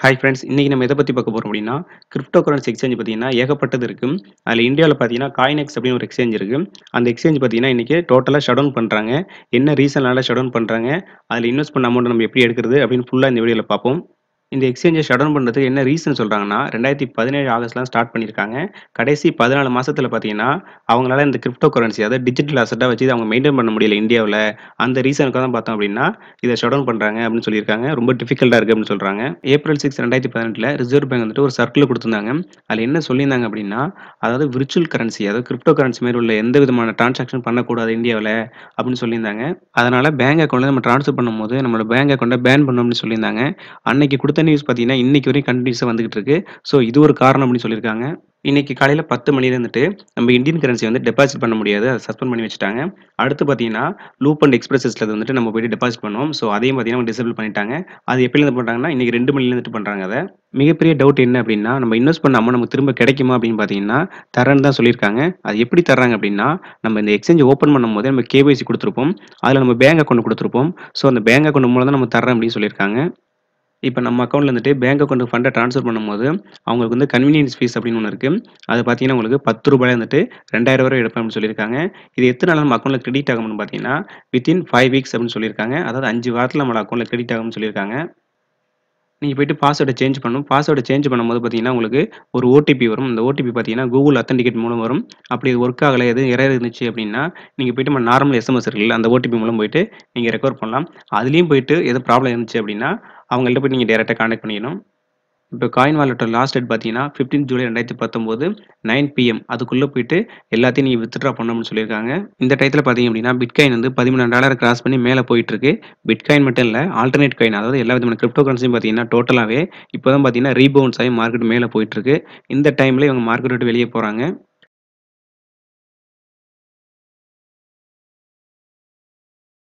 hi friends இன்னைக்கு நம்ம எதை பத்தி பார்க்க போறோம் அப்படின்னா கிரிப்டோ கரன்சி எக்ஸ்சேஞ்ச் பார்த்தீங்கன்னா ஏகப்பட்டது இருக்கு அதில் இந்தியாவில் பார்த்தீங்கன்னா காயினெக்ஸ் அப்படின்னு ஒரு எக்ஸ்சேஞ்ச் இருக்கு அந்த எக்ஸ்சேஞ்ச் பார்த்தீங்கன்னா இன்னைக்கு டோட்டலாக ஷட் டவுன் பண்ணுறாங்க என்ன ரீசனால ஷட் டவுன் பண்ணுறாங்க அதில் இன்வெஸ்ட் பண்ண அமௌண்ட் நம்ம எப்படி எடுக்கிறது அப்படின்னு ஃபுல்லாக இந்த வீடியோவில் பார்ப்போம் இந்த எக்ஸ்சேஞ்சை ஷட் டவுன் பண்ணுறதுக்கு என்ன ரீசன் சொல்கிறாங்கன்னா ரெண்டாயிரத்தி பதினேழு ஆகஸ்ட்லாம் ஸ்டார்ட் பண்ணியிருக்காங்க கடைசி பதினாலு மாசத்துல பார்த்தீங்கன்னா அவங்களால இந்த கிரிப்டோ கரன்சி அதாவது டிஜிட்டல் அசட்டாக வச்சு இதை அவங்க மெயின்டைன் பண்ண முடியல இந்தியாவில் அந்த ரீசனுக்கு தான் பார்த்தோம் அப்படின்னா இதை ஷட் டவுன் பண்ணுறாங்க அப்படின்னு சொல்லியிருக்காங்க ரொம்ப டிஃபிகல்ட்டாக இருக்குது அப்படின்னு சொல்கிறாங்க ஏப்ரல் சிக்ஸ் ரெண்டாயிரத்தி பதினெட்டில் ரிசர்வ் பேங்க் வந்துட்டு ஒரு சர்க்கிள் கொடுத்துருந்தாங்க அதில் என்ன சொல்லியிருந்தாங்க அப்படின்னா அதாவது விர்ச்சுவல் கரன்சி அதாவது கிரிப்டோ கரன்சி மாதிரி உள்ள எந்த விதமான டிரான்சாக்ஷன் பண்ணக்கூடாது இந்தியாவில் அப்படின்னு சொல்லியிருந்தாங்க அதனால பேங்க் அக்கௌண்ட்டில் நம்ம ட்ரான்ஸ்ஃபர் பண்ணும்போது நம்மளோட பேங்க் அக்கௌண்ட்டை பேன் பண்ணணும் அப்படின்னு சொல்லியிருந்தாங்க அன்னைக்கு கொடுத்த நியூஸ் பார்த்தீங்கன்னா இன்னைக்கு வரைக்கும் கண்டினியூஸாக வந்துகிட்டு இருக்கு ஸோ இது ஒரு காரணம் அப்படின்னு சொல்லியிருக்காங்க இன்னைக்கு காலையில் பத்து மணில இருந்துட்டு நம்ம இந்தியன் கரன்சி வந்து டெபாசிட் பண்ண முடியாது அதை சஸ்பெண்ட் பண்ணி வச்சுட்டாங்க அடுத்து பார்த்தீங்கன்னா லூப் அண்ட் எக்ஸ்பிரஸஸ்ல வந்துட்டு நம்ம போயிட்டு டெபாசிட் பண்ணுவோம் ஸோ அதையும் பார்த்தீங்கன்னா டிசேபிள் பண்ணிட்டாங்க அது எப்பயிலேருந்து பண்ணுறாங்கன்னா இன்னைக்கு ரெண்டு மணில இருந்துட்டு பண்ணுறாங்க அதை மிகப்பெரிய டவுட் என்ன அப்படின்னா நம்ம இன்வெஸ்ட் பண்ண அமௌண்ட் நமக்கு திரும்ப கிடைக்குமா அப்படின்னு பார்த்தீங்கன்னா தரேன்னு தான் சொல்லியிருக்காங்க அது எப்படி தர்றாங்க அப்படின்னா நம்ம இந்த எக்ஸ்சேஞ்ச் ஓப்பன் பண்ணும்போது நம்ம கேஒய்சி கொடுத்துருப்போம் அதில் நம்ம பேங்க் அக்கௌண்ட் கொடுத்துருப்போம் ஸோ அந்த பேங்க் அக்கௌண்ட் மூலம் தான் நம்ம தர்றேன் அப்படின்னு சொல்லியிருக்காங்க இப்போ நம்ம அக்கௌண்ட்ல இருந்துட்டு பேங்க் அக்கௌண்ட் ஃபண்டை ட்ரான்ஸ்ஃபர் பண்ணும்போது அவங்களுக்கு வந்து கன்வீனியன்ஸ் ஃபீஸ் அப்படின்னு ஒன்று இருக்குது அது பார்த்தீங்கன்னா உங்களுக்கு பத்து ரூபாய் இருந்துட்டு ரெண்டாயிரம் வரை எடுப்பேன் அப்படின்னு சொல்லியிருக்காங்க இது எத்தனை நாள் நம்ம அக்கௌண்ட்டில் கிரெடிட் ஆகும்னு பார்த்தீங்கன்னா வித்தின் ஃபைவ் வீக்ஸ் அப்படின்னு சொல்லியிருக்காங்க அதாவது அஞ்சு வாரத்தில் நம்ம அக்கௌண்ட்டில் கிரெடிட் ஆகும்னு சொல்லியிருக்காங்க நீங்கள் போயிட்டு பாஸ்வேர்டை சேஞ்ச் பண்ணணும் பாஸ்வேர்டை சேஞ்ச் பண்ணும்போது பார்த்தீங்கன்னா உங்களுக்கு ஒரு ஓடிபி வரும் அந்த ஓடிபி பார்த்தீங்கன்னா கூகுள் அத்தன்டிகேட் மூலம் வரும் அப்படி இது ஒர்க் ஆகலை எதுவும் எரர் இருந்துச்சு அப்படின்னா நீங்கள் போயிட்டு நம்ம நார்மல் எஸ்எம்எஸ் இருக்குல்ல அந்த ஓடிபி மூலம் போயிட்டு நீங்கள் ரெக்கவர் பண்ணலாம் அதுலேயும் போயிட்டு எது ப்ராப்ளம் இருந்துச்சு அப்படின்னா அவங்கள்ட்ட போய் நீங்கள் டேரெக்டாக கான்டாக்ட் பண்ணிக்கணும் இப்போ காயின் வாலெட்டோட லாஸ்ட் டேட் பார்த்தீங்கன்னா ஃபிஃப்டீன் ஜூலை ரெண்டாயிரத்தி பத்தொம்போது நைன் பிஎம் அதுக்குள்ளே போயிட்டு எல்லாத்தையும் நீங்கள் வித்ட்ரா பண்ணணும்னு சொல்லியிருக்காங்க இந்த டயத்தில் பார்த்தீங்க அப்படின்னா பிட்காயின் வந்து பதிமூணு டாலர் கிராஸ் பண்ணி மேலே போயிட்டு இருக்கு பிட்காயின் மட்டும் இல்லை ஆல்டர்னேட் காயின் அதாவது எல்லா விதமான கிரிப்டோ கரன்சியும் பார்த்தீங்கன்னா டோட்டலாகவே இப்போ தான் பார்த்தீங்கன்னா ரீபவுன்ஸ் ஆகி மார்க்கெட் மேலே போயிட்டு இருக்கு இந்த டைமில் இவங்க மார்க்கெட் விட்டு வெளியே போகிறாங்க